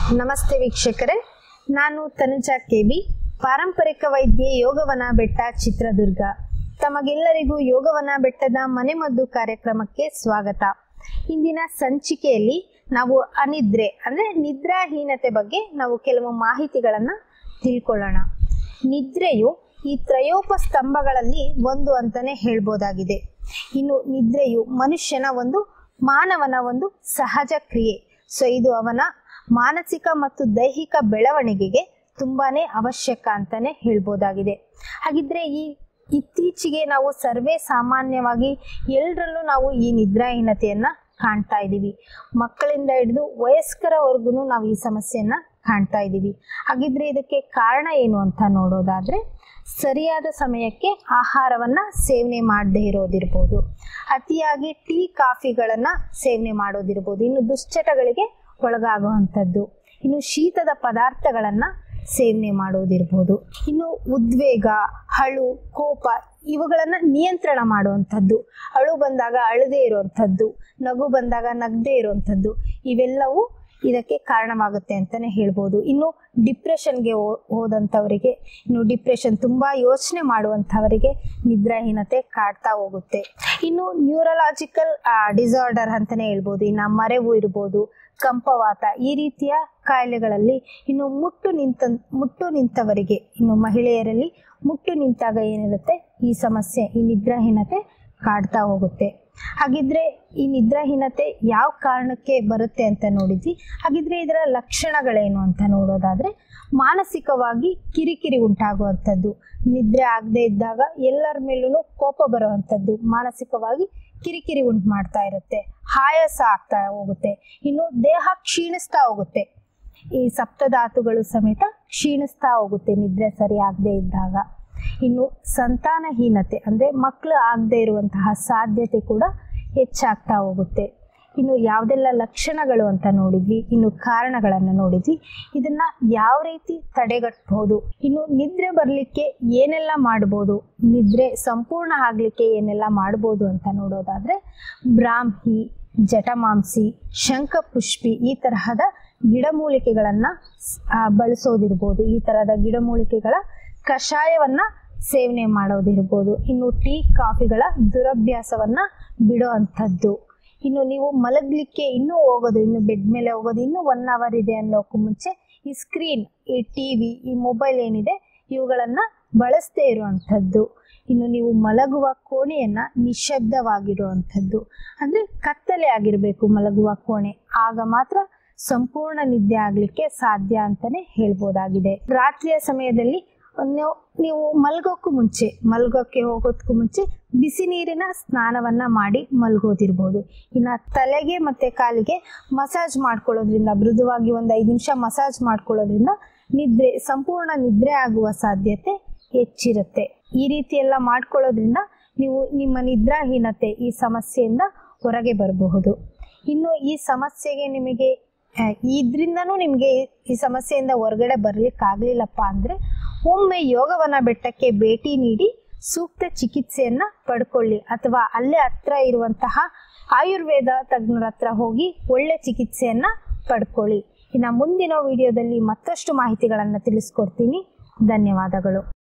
ನಮಸ್ತೆ ವೀಕ್ಷಕರೇ ನಾನು ತನುಜಾ ಕೆಬಿ ಪಾರಂಪರಿಕ ವೈದ್ಯೆ ಯೋಗವನ ಬೆಟ್ಟ ಚಿತ್ರದುರ್ಗ ತಮಗೆಲ್ಲರಿಗೂ ಯೋಗವನ ಬೆಟ್ಟದ ಮನೆಮದ್ದು ಕಾರ್ಯಕ್ರಮಕ್ಕೆ ಸ್ವಾಗತ ಇಂದಿನ ಸಂಚಿಕೆಯಲ್ಲಿ ನಾವು ಅನಿದ್ರೆ ಅಂದ್ರೆ ನಿದ್ರಾಹೀನತೆ ಬಗ್ಗೆ ನಾವು ಕೆಲವು ಮಾಹಿತಿಗಳನ್ನ ತಿಳ್ಕೊಳ್ಳೋಣ ನಿದ್ರೆಯು ಈ ತ್ರಯೋಪ ಸ್ತಂಭಗಳಲ್ಲಿ ಒಂದು ಅಂತಾನೆ ಹೇಳ್ಬೋದಾಗಿದೆ ಇನ್ನು ನಿದ್ರೆಯು ಮನುಷ್ಯನ ಒಂದು ಮಾನವನ ಒಂದು ಸಹಜ ಕ್ರಿಯೆ ಸೊ ಇದು ಅವನ ಮಾನಸಿಕ ಮತ್ತು ದೈಹಿಕ ಬೆಳವಣಿಗೆಗೆ ತುಂಬಾನೇ ಅವಶ್ಯಕ ಅಂತಾನೆ ಹೇಳ್ಬೋದಾಗಿದೆ ಹಾಗಿದ್ರೆ ಈ ಇತ್ತೀಚೆಗೆ ನಾವು ಸರ್ವೇ ಸಾಮಾನ್ಯವಾಗಿ ಎಲ್ಲರಲ್ಲೂ ನಾವು ಈ ನಿದ್ರಾಹೀನತೆಯನ್ನ ಕಾಣ್ತಾ ಇದ್ದೀವಿ ಮಕ್ಕಳಿಂದ ಹಿಡಿದು ವಯಸ್ಕರವರೆಗೂ ನಾವು ಈ ಸಮಸ್ಯೆಯನ್ನ ಕಾಣ್ತಾ ಇದ್ದೀವಿ ಹಾಗಿದ್ರೆ ಇದಕ್ಕೆ ಕಾರಣ ಏನು ಅಂತ ನೋಡೋದಾದ್ರೆ ಸರಿಯಾದ ಸಮಯಕ್ಕೆ ಆಹಾರವನ್ನ ಸೇವನೆ ಮಾಡದೇ ಇರೋದಿರ್ಬೋದು ಅತಿಯಾಗಿ ಟೀ ಕಾಫಿಗಳನ್ನ ಸೇವನೆ ಮಾಡೋದಿರ್ಬೋದು ಇನ್ನು ದುಶ್ಚಟಗಳಿಗೆ ಒಳಗಾಗುವಂಥದ್ದು ಇನ್ನು ಶೀತದ ಪದಾರ್ಥಗಳನ್ನ ಸೇವನೆ ಮಾಡೋದಿರ್ಬೋದು ಇನ್ನು ಉದ್ವೇಗ ಅಳು ಕೋಪ ಇವುಗಳನ್ನ ನಿಯಂತ್ರಣ ಮಾಡುವಂಥದ್ದು ಅಳು ಬಂದಾಗ ಅಳದೇ ಇರುವಂಥದ್ದು ನಗು ಬಂದಾಗ ನಗದೇ ಇರುವಂಥದ್ದು ಇವೆಲ್ಲವೂ ಇದಕ್ಕೆ ಕಾರಣವಾಗುತ್ತೆ ಅಂತಲೇ ಹೇಳ್ಬೋದು ಇನ್ನು ಡಿಪ್ರೆಷನ್ಗೆ ಹೋದಂಥವರಿಗೆ ಇನ್ನು ಡಿಪ್ರೆಷನ್ ತುಂಬ ಯೋಚನೆ ಮಾಡುವಂಥವರಿಗೆ ನಿದ್ರಾಹೀನತೆ ಕಾಡ್ತಾ ಹೋಗುತ್ತೆ ಇನ್ನು ನ್ಯೂರಲಾಜಿಕಲ್ ಡಿಸಾರ್ಡರ್ ಅಂತಲೇ ಹೇಳ್ಬೋದು ಇನ್ನು ಮರೆವು ಇರ್ಬೋದು ಕಂಪವಾತ ಈ ರೀತಿಯ ಕಾಯಿಲೆಗಳಲ್ಲಿ ಇನ್ನು ಮುಟ್ಟು ನಿಂತ ಮುಟ್ಟು ನಿಂತವರಿಗೆ ಇನ್ನು ಮಹಿಳೆಯರಲ್ಲಿ ಮುಟ್ಟು ನಿಂತಾಗ ಏನಿರುತ್ತೆ ಈ ಸಮಸ್ಯೆ ಈ ನಿದ್ರಾಹೀನತೆ ಕಾಡ್ತಾ ಹೋಗುತ್ತೆ ಹಾಗಿದ್ರೆ ಈ ನಿದ್ರಾಹೀನತೆ ಯಾವ ಕಾರಣಕ್ಕೆ ಬರುತ್ತೆ ಅಂತ ನೋಡಿದ್ವಿ ಹಾಗಿದ್ರೆ ಇದರ ಲಕ್ಷಣಗಳೇನು ಅಂತ ನೋಡೋದಾದ್ರೆ ಮಾನಸಿಕವಾಗಿ ಕಿರಿಕಿರಿ ಉಂಟಾಗುವಂಥದ್ದು ನಿದ್ರೆ ಆಗದೆ ಇದ್ದಾಗ ಎಲ್ಲರ ಮೇಲೂ ಕೋಪ ಬರುವಂಥದ್ದು ಮಾನಸಿಕವಾಗಿ ಕಿರಿಕಿರಿ ಉಂಟು ಮಾಡ್ತಾ ಇರುತ್ತೆ ಆಯಾಸ ಆಗ್ತಾ ಹೋಗುತ್ತೆ ಇನ್ನು ದೇಹ ಕ್ಷೀಣಿಸ್ತಾ ಹೋಗುತ್ತೆ ಈ ಸಪ್ತಧಾತುಗಳು ಸಮೇತ ಕ್ಷೀಣಿಸ್ತಾ ಹೋಗುತ್ತೆ ನಿದ್ರೆ ಸರಿ ಆಗದೆ ಇದ್ದಾಗ ಇನ್ನು ಸಂತಾನಹೀನತೆ ಅಂದರೆ ಮಕ್ಕಳು ಆಗದೆ ಇರುವಂತಹ ಸಾಧ್ಯತೆ ಕೂಡ ಹೆಚ್ಚಾಗ್ತಾ ಹೋಗುತ್ತೆ ಇನ್ನು ಯಾವುದೆಲ್ಲ ಲಕ್ಷಣಗಳು ಅಂತ ನೋಡಿದ್ವಿ ಇನ್ನು ಕಾರಣಗಳನ್ನು ನೋಡಿದ್ವಿ ಇದನ್ನ ಯಾವ ರೀತಿ ತಡೆಗಟ್ಟಬಹುದು ಇನ್ನು ನಿದ್ರೆ ಬರಲಿಕ್ಕೆ ಏನೆಲ್ಲ ಮಾಡ್ಬೋದು ನಿದ್ರೆ ಸಂಪೂರ್ಣ ಆಗಲಿಕ್ಕೆ ಏನೆಲ್ಲ ಮಾಡ್ಬೋದು ಅಂತ ನೋಡೋದಾದ್ರೆ ಬ್ರಾಹ್ಮಿ ಜಟಮಾಂಸಿ ಶಂಖಪುಷ್ಪಿ ಈ ತರಹದ ಗಿಡಮೂಲಿಕೆಗಳನ್ನು ಬಳಸೋದಿರ್ಬೋದು ಈ ತರಹದ ಗಿಡಮೂಲಿಕೆಗಳ ಕಷಾಯವನ್ನ ಸೇವನೆ ಮಾಡೋದಿರ್ಬೋದು ಇನ್ನು ಟೀ ಕಾಫಿಗಳ ದುರಭ್ಯಾಸವನ್ನ ಬಿಡೋ ಅಂಥದ್ದು ಇನ್ನು ನೀವು ಮಲಗಲಿಕ್ಕೆ ಇನ್ನೂ ಹೋಗೋದು ಇನ್ನು ಬೆಡ್ ಮೇಲೆ ಹೋಗೋದು ಇನ್ನೂ ಒನ್ ಅವರ್ ಇದೆ ಅನ್ನೋಕ್ಕೂ ಮುಂಚೆ ಈ ಸ್ಕ್ರೀನ್ ಈ ಟಿ ವಿ ಈ ಮೊಬೈಲ್ ಏನಿದೆ ಇವುಗಳನ್ನು ಬಳಸದೇ ಇರುವಂಥದ್ದು ಇನ್ನು ನೀವು ಮಲಗುವ ಕೋಣೆಯನ್ನ ನಿಶಬ್ದವಾಗಿರುವಂಥದ್ದು ಅಂದರೆ ಕತ್ತಲೆ ಆಗಿರಬೇಕು ಮಲಗುವ ಕೋಣೆ ಆಗ ಮಾತ್ರ ಸಂಪೂರ್ಣ ನಿದ್ದೆ ಆಗಲಿಕ್ಕೆ ಸಾಧ್ಯ ಅಂತಾನೆ ಹೇಳ್ಬೋದಾಗಿದೆ ರಾತ್ರಿಯ ಸಮಯದಲ್ಲಿ ನೀವು ನೀವು ಮಲ್ಗೋಕ್ಕೂ ಮುಂಚೆ ಮಲ್ಗೋಕ್ಕೆ ಹೋಗೋದಕ್ಕೂ ಮುಂಚೆ ಬಿಸಿ ನೀರಿನ ಸ್ನಾನವನ್ನ ಮಾಡಿ ಮಲ್ಗೋದಿರ್ಬೋದು ಇನ್ನು ತಲೆಗೆ ಮತ್ತೆ ಕಾಲಿಗೆ ಮಸಾಜ್ ಮಾಡ್ಕೊಳ್ಳೋದ್ರಿಂದ ಮೃದುವಾಗಿ ಒಂದು ಐದು ನಿಮಿಷ ಮಸಾಜ್ ಮಾಡ್ಕೊಳ್ಳೋದ್ರಿಂದ ನಿದ್ರೆ ಸಂಪೂರ್ಣ ನಿದ್ರೆ ಆಗುವ ಸಾಧ್ಯತೆ ಹೆಚ್ಚಿರುತ್ತೆ ಈ ರೀತಿ ಎಲ್ಲ ಮಾಡ್ಕೊಳ್ಳೋದ್ರಿಂದ ನೀವು ನಿಮ್ಮ ನಿದ್ರಾಹೀನತೆ ಈ ಸಮಸ್ಯೆಯಿಂದ ಹೊರಗೆ ಬರಬಹುದು ಇನ್ನು ಈ ಸಮಸ್ಯೆಗೆ ನಿಮಗೆ ಇದರಿಂದನೂ ನಿಮಗೆ ಈ ಸಮಸ್ಯೆಯಿಂದ ಹೊರಗಡೆ ಬರ್ಲಿಕ್ಕಾಗ್ಲಿಲ್ಲಪ್ಪ ಅಂದರೆ ಒಮ್ಮೆ ಯೋಗವನ ಬೆಟ್ಟಕ್ಕೆ ಭೇಟಿ ನೀಡಿ ಸೂಕ್ತ ಚಿಕಿತ್ಸೆಯನ್ನ ಪಡ್ಕೊಳ್ಳಿ ಅಥವಾ ಅಲ್ಲೇ ಹತ್ರ ಇರುವಂತಹ ಆಯುರ್ವೇದ ತಜ್ಞರ ಹತ್ರ ಹೋಗಿ ಒಳ್ಳೆ ಚಿಕಿತ್ಸೆಯನ್ನ ಪಡ್ಕೊಳ್ಳಿ ಇನ್ನು ಮುಂದಿನ ವಿಡಿಯೋದಲ್ಲಿ ಮತ್ತಷ್ಟು ಮಾಹಿತಿಗಳನ್ನು ತಿಳಿಸ್ಕೊಡ್ತೀನಿ ಧನ್ಯವಾದಗಳು